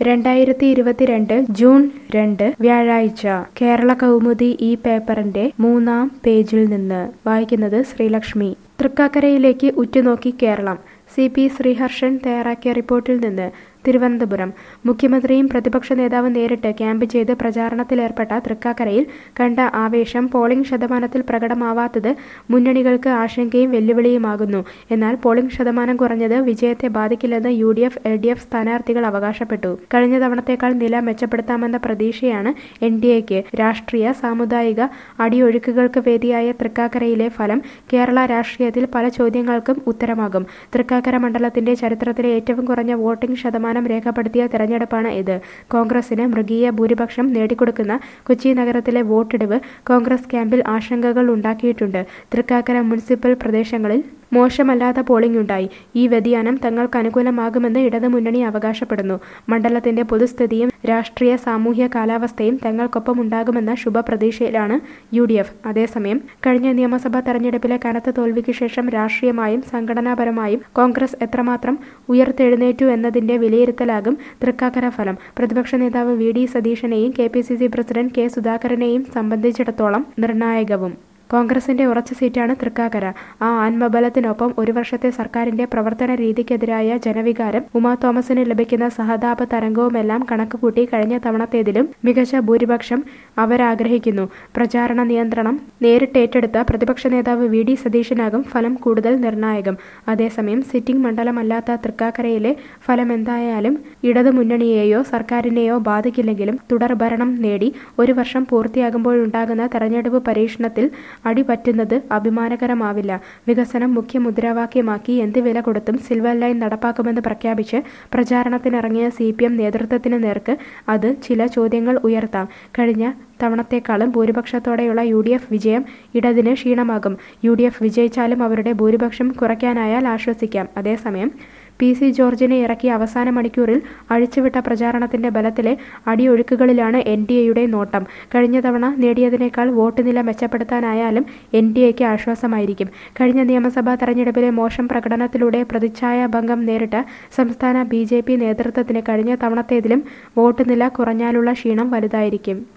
രണ്ടായിരത്തി ഇരുപത്തിരണ്ട് ജൂൺ രണ്ട് വ്യാഴാഴ്ച കേരള കൗമുദി ഈ പേപ്പറിന്റെ മൂന്നാം പേജിൽ നിന്ന് വായിക്കുന്നത് ശ്രീലക്ഷ്മി തൃക്കാക്കരയിലേക്ക് ഉറ്റുനോക്കി കേരളം സി പി ശ്രീഹർഷൻ തയ്യാറാക്കിയ റിപ്പോർട്ടിൽ നിന്ന് തിരുവനന്തപുരം മുഖ്യമന്ത്രിയും പ്രതിപക്ഷ നേതാവും നേരിട്ട് ക്യാമ്പ് ചെയ്ത് പ്രചാരണത്തിലേർപ്പെട്ട തൃക്കാക്കരയിൽ കണ്ട ആവേശം പോളിംഗ് ശതമാനത്തിൽ പ്രകടമാവാത്തത് മുന്നണികൾക്ക് ആശങ്കയും വെല്ലുവിളിയുമാകുന്നു എന്നാൽ പോളിംഗ് ശതമാനം കുറഞ്ഞത് വിജയത്തെ ബാധിക്കില്ലെന്ന് U D F L D F സ്ഥാനാർത്ഥികൾ അവകാശപ്പെട്ടു കഴിഞ്ഞ തവണത്തേക്കാൾ നില മെച്ചപ്പെടുത്താമെന്ന പ്രതീക്ഷയാണ് എൻ ഡി എക്ക് രാഷ്ട്രീയ സാമുദായിക അടിയൊഴുക്കുകൾക്ക് വേദിയായ തൃക്കാക്കരയിലെ ഫലം കേരള രാഷ്ട്രീയത്തിൽ പല ചോദ്യങ്ങൾക്കും ഉത്തരമാകും തൃക്കാക്കര മണ്ഡലത്തിന്റെ ചരിത്രത്തിലെ ഏറ്റവും കുറഞ്ഞ വോട്ടിംഗ് ശതമാനം രേഖപ്പെടുത്തിയ തെരഞ്ഞെടുപ്പാണ് ഇത് കോൺഗ്രസിന് മൃഗീയ ഭൂരിപക്ഷം നേടിക്കൊടുക്കുന്ന കൊച്ചി നഗരത്തിലെ വോട്ടെടുപ്പ് കോൺഗ്രസ് ക്യാമ്പിൽ ആശങ്കകൾ ഉണ്ടാക്കിയിട്ടുണ്ട് തൃക്കാക്കര മുനിസിപ്പൽ പ്രദേശങ്ങളിൽ മോശമല്ലാത്ത പോളിംഗ് ഉണ്ടായി ഈ വ്യതിയാനം തങ്ങൾക്ക് അനുകൂലമാകുമെന്ന് ഇടതുമുന്നണി അവകാശപ്പെടുന്നു മണ്ഡലത്തിന്റെ പൊതുസ്ഥിതിയും രാഷ്ട്രീയ സാമൂഹ്യ കാലാവസ്ഥയും തങ്ങൾക്കൊപ്പം ഉണ്ടാകുമെന്ന ശുഭപ്രതീക്ഷയിലാണ് യു ഡി എഫ് അതേസമയം കഴിഞ്ഞ നിയമസഭാ തെരഞ്ഞെടുപ്പിലെ കനത്ത തോൽവിക്ക് ശേഷം രാഷ്ട്രീയമായും സംഘടനാപരമായും കോൺഗ്രസ് എത്രമാത്രം ഉയർത്തെഴുന്നേറ്റു എന്നതിന്റെ വിലയിരുത്തലാകും തൃക്കാക്കര ഫലം പ്രതിപക്ഷ നേതാവ് വി ഡി സതീശനെയും K P C C president K സുധാകരനെയും സംബന്ധിച്ചിടത്തോളം നിർണായകവും കോൺഗ്രസിന്റെ ഉറച്ച സീറ്റാണ് തൃക്കാക്കര ആ ആത്മബലത്തിനൊപ്പം ഒരു വർഷത്തെ സർക്കാരിന്റെ പ്രവർത്തന രീതിക്കെതിരായ ജനവികാരം ഉമാ തോമസിന് ലഭിക്കുന്ന സഹതാപ തരംഗവുമെല്ലാം കണക്കുകൂട്ടി കഴിഞ്ഞ തവണത്തേതിലും മികച്ച ഭൂരിപക്ഷം അവരാഗ്രഹിക്കുന്നു പ്രചാരണ നിയന്ത്രണം നേരിട്ടേറ്റെടുത്ത പ്രതിപക്ഷ നേതാവ് വി ഡി സതീശനാകും ഫലം കൂടുതൽ നിർണായകം അതേസമയം സിറ്റിംഗ് മണ്ഡലമല്ലാത്ത തൃക്കാക്കരയിലെ ഫലം എന്തായാലും ഇടതുമുന്നണിയെയോ സർക്കാരിനെയോ ബാധിക്കില്ലെങ്കിലും തുടർ ഭരണം നേടി ഒരു വർഷം പൂർത്തിയാകുമ്പോഴുണ്ടാകുന്ന തെരഞ്ഞെടുപ്പ് പരീക്ഷണത്തിൽ അടിപറ്റുന്നത് അഭിമാനകരമാവില്ല വികസനം മുഖ്യ മുദ്രാവാക്യമാക്കി എന്ത് വില കൊടുത്തും സിൽവർ ലൈൻ നടപ്പാക്കുമെന്ന് പ്രഖ്യാപിച്ച് പ്രചാരണത്തിനിറങ്ങിയ സി പി എം നേതൃത്വത്തിന് നേർക്ക് അത് ചില ചോദ്യങ്ങൾ ഉയർത്താം കഴിഞ്ഞ തവണത്തെക്കാളും ഭൂരിപക്ഷത്തോടെയുള്ള യു ഡി എഫ് വിജയം ഇടതിന് ക്ഷീണമാകും യു ഡി എഫ് വിജയിച്ചാലും അവരുടെ ഭൂരിപക്ഷം കുറയ്ക്കാനായാൽ ആശ്വസിക്കാം അതേസമയം പി സി ജോർജിനെ ഇറക്കിയ അവസാന മണിക്കൂറിൽ അഴിച്ചുവിട്ട പ്രചാരണത്തിന്റെ ബലത്തിലെ അടിയൊഴുക്കുകളിലാണ് എൻ ഡി എയുടെ നോട്ടം കഴിഞ്ഞ തവണ നേടിയതിനേക്കാൾ വോട്ട് നില മെച്ചപ്പെടുത്താനായാലും എൻ ഡി എക്ക് ആശ്വാസമായിരിക്കും കഴിഞ്ഞ നിയമസഭാ തെരഞ്ഞെടുപ്പിലെ മോശം പ്രകടനത്തിലൂടെ പ്രതിച്ഛായ ഭംഗം നേരിട്ട സംസ്ഥാന ബി ജെ പി നേതൃത്വത്തിന് കഴിഞ്ഞ തവണത്തേതിലും വോട്ട് നില കുറഞ്ഞാലുള്ള ക്ഷീണം വലുതായിരിക്കും